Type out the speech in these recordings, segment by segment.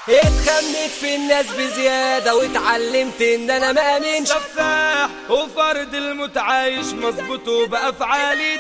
اتخمت في الناس بزيادة واتعلمت ان انا ما امنش سفاح وفرد المتعايش مظبوط وبأفعالي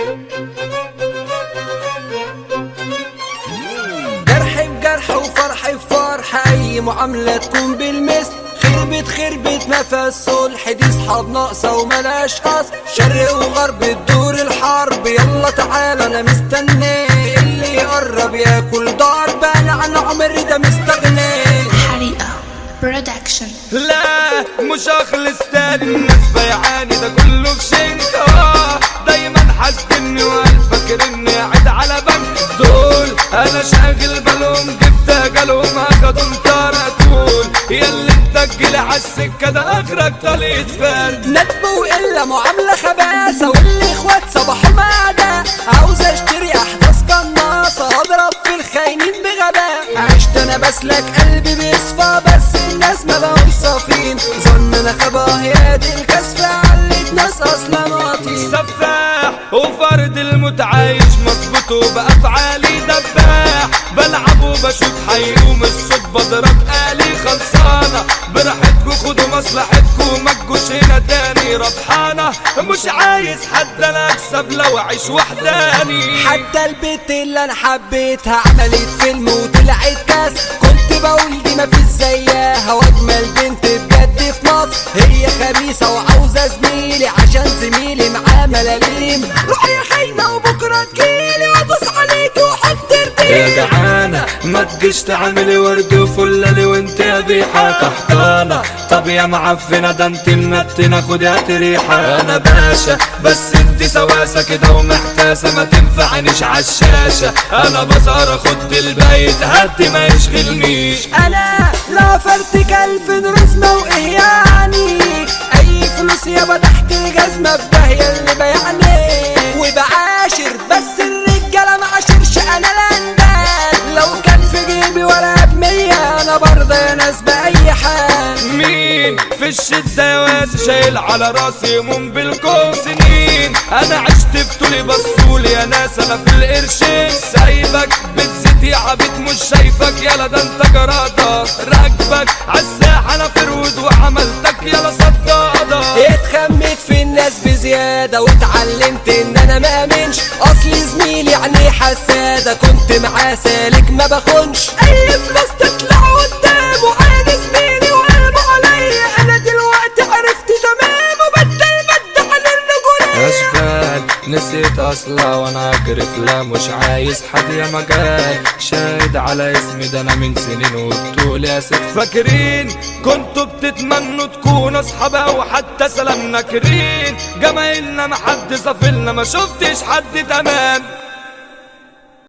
جرح بجرح وفرح بفرح اي معاملة تكون بالمثل خربت خربت ما فيها الصلح دي صحاب ناقصة وملاش اصل شرق وغرب تدور الحرب يلا تعالى انا مستني اللي يقرب ياكل ضرب انا عن عمري ده مستغني حريقة برودكشن لا مش اخلص تاني الناس بيعاني ده كله في شنك آه، دايما حاسدني وقال فاكر اني قاعد على بنك دول انا شاغل بالهم جبت اجالهم اخدوا طارق طول ياللي انت تجيلي عالسكه ده اخرك طليت فرد ندب وإلا معاملة خباثة واللي اخوات صباحوا معدة عاوز اشتري احداث قناصة اضرب في الخاينين بغباء عشت انا بسلك قلبي بيصفى بس الناس ما بقوا صافين ظن انا خباهيات الكسفة علت ناس اصلا مواطين سفاح وفرد المتعايش مظبوط وبأفعالي دباح بلعب وبشوط حيقوم الصوت بضرب آلي خلصانة براحتكوا خدوا مصلحتكوا ما تجوش هنا تاني ربحانة مش عايز حد انا اكسب لو اعيش وحداني حتى البنت اللي انا حبيتها عملت فيلم وطلعت كاس كنت بقول دي مفيش زيها واجمل بنت بجد في مصر هي خبيثة وعاوزة زميلي عشان زميلي معاه ملاليم روحي يا خاينة وبكرة تجيلي وادوس عليكي واحط يا رجلي جعانة ما تجيش تعملي ورد وفللي وانت يا ضيحة تحتانة طب يا معفنة ده انت منتنة خدي هاتي ريحة انا باشا بس انت سواسة كده ومحتاسة ما تنفعنيش عالشاشة انا بزهر اخد البيت هدي ما يشغلنيش انا لا فرتك الف رسمة وايه يعني اي فلوس يابا تحت الجزمة في داهية اللي بيعني وبعاشر بس الرجالة ما عاشرش انا لندن لو كان في جيبي ولا بمية انا برضه يا ناس بأي حال مين في الشدة يا واسي شايل على راسي هموم بالكون سنين انا عشت بطولي بصولي يا ناس انا في القرشين سايبك بتزيد يا عبيد مش شايفك يلا ده انت جرادة راكبك عالساحة انا فرود وعملتك يلا صدادة اتخمت في الناس بزيادة واتعلمت ان انا ما امنش اصلي زميلي يعني حسادة كنت معاه سالك ما بخونش اي فلوس تطلع قدامه انا زميلي وقلبه عليا انا دلوقتي عرفت تمام وبدل بدل عن الرجولية اشبال نسيت اصلا وانا اكرف لا مش عايز حد يا مجال شاهد على اسمي ده انا من سنين وبتقول يا ست فاكرين كنتوا بتتمنوا تكونوا اصحاب او حتى سلام ناكرين جمايلنا ما حد صافلنا ما شفتش حد تمام